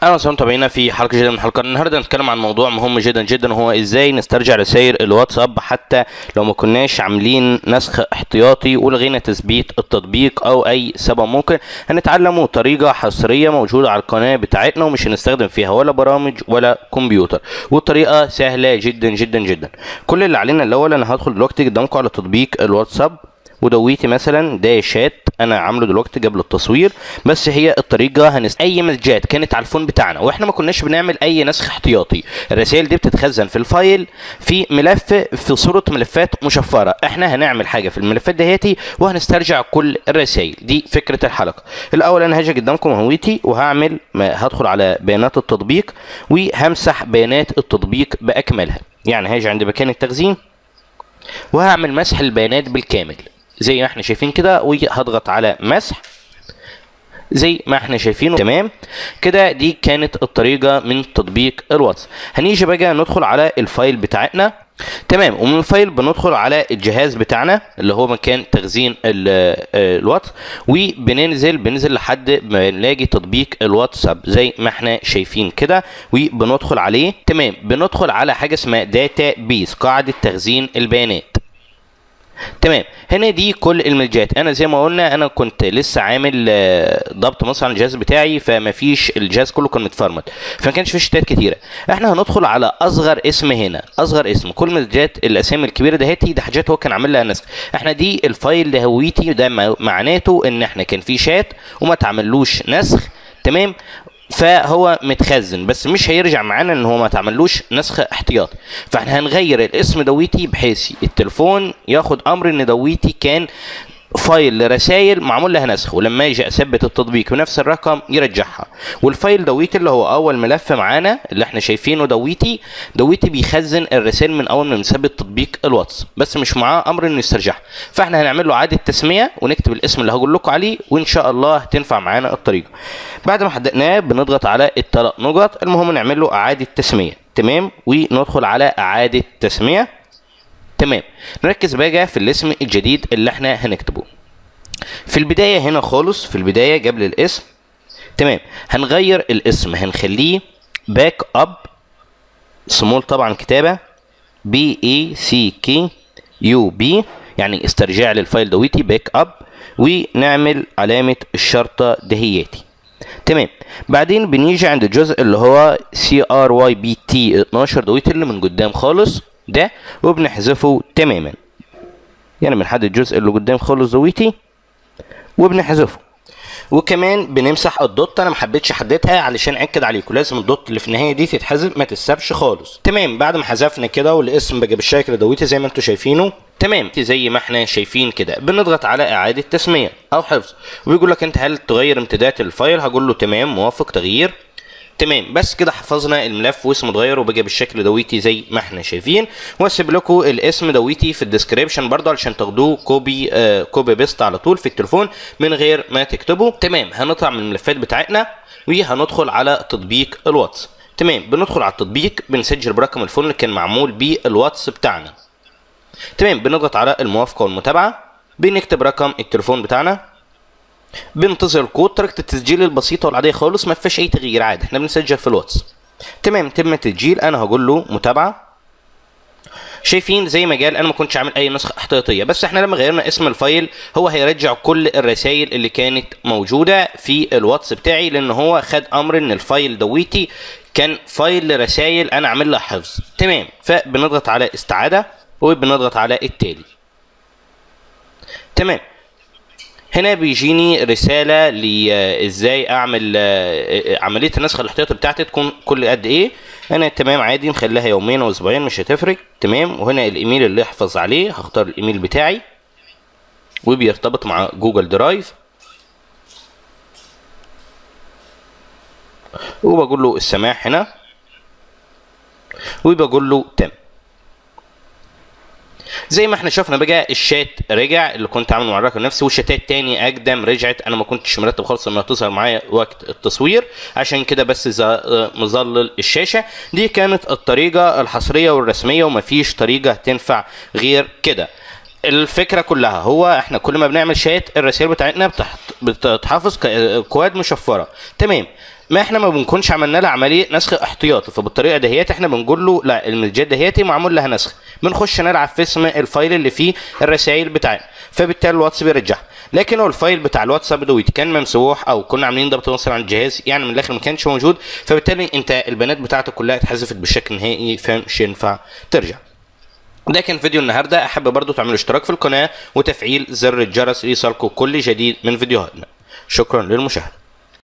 اهلا وسهلا متابعينا في حلقه جديده من حلقات النهارده هنتكلم عن موضوع مهم جدا جدا وهو ازاي نسترجع رسائل الواتساب حتى لو ما كناش عاملين نسخ احتياطي ولغينا تثبيت التطبيق او اي سبب ممكن هنتعلموا طريقه حصريه موجوده على القناه بتاعتنا ومش هنستخدم فيها ولا برامج ولا كمبيوتر والطريقه سهله جدا جدا جدا كل اللي علينا الاول انا هدخل دلوقتي قدامكم على تطبيق الواتساب ودويتي مثلا ده شات انا عامله دلوقتي قبل التصوير بس هي الطريقه هنس اي مسجات كانت على الفون بتاعنا واحنا ما كناش بنعمل اي نسخ احتياطي الرسائل دي بتتخزن في الفايل في ملف في صوره ملفات مشفره احنا هنعمل حاجه في الملفات دهيتي وهنسترجع كل الرسائل دي فكره الحلقه الاول انا هاجي قدامكم هويتي وهعمل هدخل على بيانات التطبيق وهمسح بيانات التطبيق باكملها يعني هاجي عند مكان التخزين وهعمل مسح البيانات بالكامل زي ما احنا شايفين كده وهضغط على مسح زي ما احنا شايفينه تمام كده دي كانت الطريقه من تطبيق الواتس هنيجي بقى ندخل على الفايل بتاعتنا تمام ومن الفايل بندخل على الجهاز بتاعنا اللي هو مكان تخزين الواتس وبننزل بننزل لحد ما نلاقي تطبيق الواتساب زي ما احنا شايفين كده وبندخل عليه تمام بندخل على حاجه اسمها داتا بيس قاعده تخزين البيانات تمام هنا دي كل الملجات انا زي ما قلنا انا كنت لسه عامل ضبط مثلا على الجهاز بتاعي فما فيش الجهاز كله كان متفرمت فما كانش فيه شتات كتيره احنا هندخل على اصغر اسم هنا اصغر اسم كل ملجات الاسامي الكبيره دهاتي ده حاجات هو كان عامل لها نسخ احنا دي الفايل ده هويتي ده معناته ان احنا كان في شات وما تعملوش نسخ تمام فهو متخزن بس مش هيرجع معانا ان هو ما تعملوش نسخ احتياطي فاحنا هنغير الاسم دويتي بحيث التليفون ياخد امر ان دويتي كان فايل لرسائل معمول لها نسخ ولما يجي اثبت التطبيق بنفس الرقم يرجعها والفايل دويتي اللي هو اول ملف معانا اللي احنا شايفينه دويتي دويتي بيخزن الرسائل من اول ما بنثبت تطبيق الواتس بس مش معاه امر انه يسترجعها فاحنا هنعمل له اعاده تسميه ونكتب الاسم اللي هقول لكم عليه وان شاء الله هتنفع معانا الطريقه بعد ما حددناه بنضغط على الثلاث نقط المهم نعمل له اعاده تسميه تمام وندخل على اعاده تسميه تمام نركز بقى في الاسم الجديد اللي احنا هنكتبه في البدايه هنا خالص في البدايه قبل الاسم تمام هنغير الاسم هنخليه باك اب سمول طبعا كتابه بي اي سي كي يو بي يعني استرجاع للفايل دويتي باك اب ونعمل علامه الشرطه دهياتي تمام بعدين بنيجي عند الجزء اللي هو سي ار واي بي تي 12 دويتي اللي من قدام خالص ده وبنحذفه تماما يعني بنحدد الجزء اللي قدام خالص دويتي وبنحذفه وكمان بنمسح الدوت انا ما حبيتش احددها علشان اكد عليكم لازم الدوت اللي في النهايه دي تتحذف ما تتسابش خالص تمام بعد ما حذفنا كده والاسم بقى بالشكل دويتي زي ما انتم شايفينه تمام زي ما احنا شايفين كده بنضغط على اعاده تسميه او حفظ وبيقول لك انت هل تغير امتدادات الفايل هقول له تمام موافق تغيير تمام بس كده حفظنا الملف واسمه اتغير وبقى بالشكل دويتي زي ما احنا شايفين واسيب لكم الاسم دويتي في الديسكريبشن برضه علشان تاخدوه كوبي آه كوبي بيست على طول في التليفون من غير ما تكتبوا تمام هنطلع من الملفات بتاعتنا وهندخل على تطبيق الواتس تمام بندخل على التطبيق بنسجل برقم الفون اللي كان معمول بيه الواتس بتاعنا تمام بنضغط على الموافقه والمتابعه بنكتب رقم التليفون بتاعنا بننتظر الكود طريقه التسجيل البسيطه والعاديه خالص ما فيهاش اي تغيير عادي احنا بنسجل في الواتس تمام تم التسجيل انا هقول له متابعه شايفين زي ما قال انا ما كنتش عامل اي نسخه احتياطيه بس احنا لما غيرنا اسم الفايل هو هيرجع كل الرسائل اللي كانت موجوده في الواتس بتاعي لان هو خد امر ان الفايل دويتي كان فايل لرسائل انا عامل لها حفظ تمام فبنضغط على استعاده وبنضغط على التالي تمام هنا بيجيني رسالة لازاي اعمل عملية النسخ الاحتياطي بتاعتي تكون كل قد ايه انا تمام عادي نخليها يومين او اسبوعين مش هتفرق تمام وهنا الايميل اللي احفظ عليه هختار الايميل بتاعي وبيرتبط مع جوجل درايف وبقول له السماح هنا وبقول له تم زي ما احنا شفنا بقى الشات رجع اللي كنت عامله مع الرقم نفسي والشاتات تاني اقدم رجعت انا ما كنتش مرتب خالص انها تظهر معايا وقت التصوير عشان كده بس مظلل الشاشه دي كانت الطريقه الحصريه والرسميه ومفيش طريقه تنفع غير كده الفكره كلها هو احنا كل ما بنعمل شات الرسائل بتاعتنا بتحت- بتتحفظ كاكواد مشفره تمام ما احنا ما بنكونش عملنا لها عمليه نسخ احتياطي فبالطريقه دهيت احنا بنقول له لا المسجات دهيتي معمول لها نسخ بنخش نلعب في اسم الفايل اللي فيه الرسائل بتاعنا فبالتالي الواتس بيرجعها لكن لو الفايل بتاع الواتساب دوت كان ممسوح او كنا عاملين ضبط مثلا على الجهاز يعني من الاخر ما كانش موجود فبالتالي انت البيانات بتاعتك كلها اتحذفت بشكل نهائي فمش ينفع ترجع ده كان فيديو النهارده احب برضو تعملوا اشتراك في القناه وتفعيل زر الجرس ليصلكم كل جديد من فيديوهاتنا شكرا للمشاهده